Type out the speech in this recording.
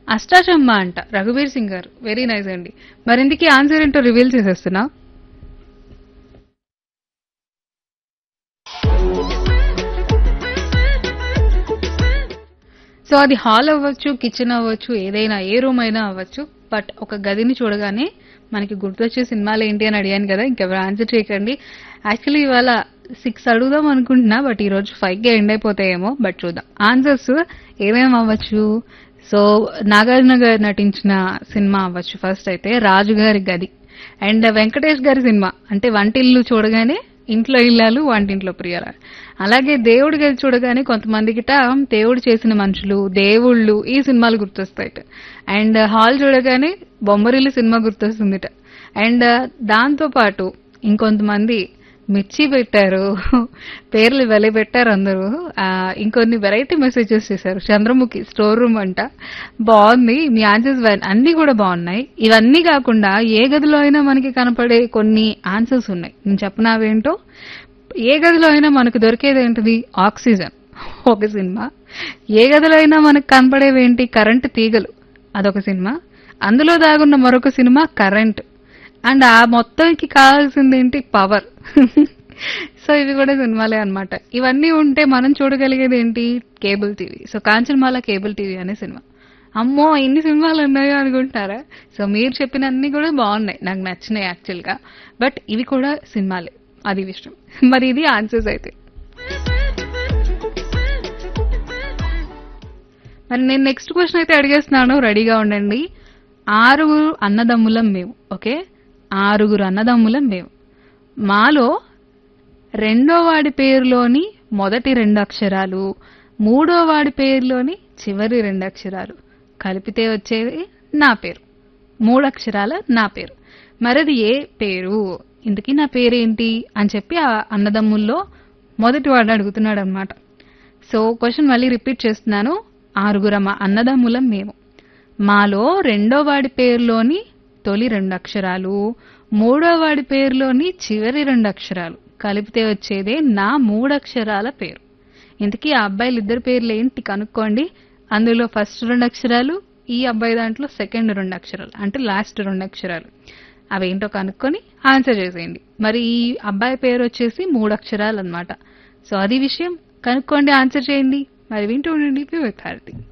అష్టాచమ్మ అంట రఘువీర్ సింగ్ గారు very nice అండి మరి ఇందుకీ ఆన్సర్ ఏంటో రివీల్ చేసేస్తున్నా సో అది హాల్ అవ్వచ్చు కిచెన్ అవ్వచ్చు ఏదైనా ఏ రూమ్ అయినా అవ్వచ్చు బట్ ఒక గదిని చూడగానే మనకి గుర్తొచ్చే సినిమాలు ఏంటి అని అడిగాను కదా ఇంకెవరు ఆన్సర్ చేయకండి యాక్చువల్లీ ఇవాళ సిక్స్ అడుగుదాం అనుకుంటున్నా బట్ ఈ రోజు ఫైవ్ కే ఎండ్ అయిపోతాయేమో బట్ చూద్దాం ఆన్సర్స్ ఏమేమి అవ్వచ్చు సో నాగార్జున గారు నటించిన సినిమా అవ్వచ్చు ఫస్ట్ అయితే రాజు గారి గది అండ్ వెంకటేష్ గారి సినిమా అంటే వంటిల్లు చూడగానే ఇంట్లో ఇల్లాలు వంటింట్లో ప్రియాలు అలాగే దేవుడి గది చూడగానే కొంతమందికిట దేవుడు చేసిన మనుషులు దేవుళ్ళు ఈ సినిమాలు గుర్తొస్తాయిట అండ్ హాల్ చూడగానే బొమ్మరిల్లు సినిమా గుర్తొస్తుందిట అండ్ దాంతో పాటు ఇంకొంతమంది మిర్చి పెట్టారు పేర్లు వెలే పెట్టారు అందరూ ఆ, ఇంకొన్ని వెరైటీ మెసేజెస్ చేశారు చంద్రముఖి స్టోర్ రూమ్ అంట బాగుంది మీ ఆన్సర్స్ అన్ని కూడా బాగున్నాయి ఇవన్నీ కాకుండా ఏ గదిలో అయినా మనకి కనపడే కొన్ని ఆన్సర్స్ ఉన్నాయి నేను చెప్పనావేంటో ఏ గదిలో అయినా మనకు దొరికేది ఏంటిది ఆక్సిజన్ ఒక సినిమా ఏ గదిలో అయినా మనకు కనపడేవేంటి కరెంటు తీగలు అదొక సినిమా అందులో దాగున్న మరొక సినిమా కరెంట్ అండ్ ఆ మొత్తానికి కావాల్సింది ఏంటి పవర్ సో ఇవి కూడా సినిమాలే అన్నమాట ఇవన్నీ ఉంటే మనం చూడగలిగేది ఏంటి cable TV so Kanchanamala cable TV అనే సినిమా అమ్మో ఇన్ని సినిమాలు ఉన్నాయో అనుకుంటారా సో మీరు చెప్పిన అన్ని కూడా బాగున్నాయి నాకు నచ్చినాయి యాక్చువల్గా బట్ ఇవి కూడా సినిమాలే అది విషయం మరి ఇది ఆన్సర్స్ అయితే మరి నేను నెక్స్ట్ క్వశ్చన్ అయితే అడిగేస్తున్నాను రెడీగా ఉండండి ఆరుగురు అన్నదమ్ములం మేము ఓకే ఆరుగురు అన్నదమ్ములం మేము మాలో రెండో వాడి పేరులోని మొదటి రెండు అక్షరాలు మూడో వాడి పేరులోని చివరి రెండు అక్షరాలు కలిపితే వచ్చేది నా పేరు మూడు అక్షరాల నా పేరు మరది ఏ పేరు ఇంతకీ నా పేరేంటి అని చెప్పి ఆ అన్నదమ్ముల్లో మొదటి వాడు అడుగుతున్నాడు అనమాట సో క్వశ్చన్ మళ్ళీ రిపీట్ చేస్తున్నాను ఆరుగురమ అన్నదమ్ములం మేము మాలో రెండో వాడి పేరులోని తొలి రెండు అక్షరాలు మూడో వాడి పేరులోని చివరి రెండు అక్షరాలు కలిపితే వచ్చేదే నా మూడు అక్షరాల పేరు ఇంతకీ ఆ అబ్బాయిలు ఇద్దరు పేర్లు ఏంటి కనుక్కోండి అందులో ఫస్ట్ రెండు అక్షరాలు ఈ అబ్బాయి దాంట్లో సెకండ్ రెండు అక్షరాలు అంటే లాస్ట్ రెండు అక్షరాలు అవేంటో కనుక్కొని ఆన్సర్ చేసేయండి మరి ఈ అబ్బాయి పేరు వచ్చేసి మూడు అక్షరాలు అన్నమాట సో అది విషయం కనుక్కోండి ఆన్సర్ చేయండి మరి వింటూ ఉండండి విత్ భారతి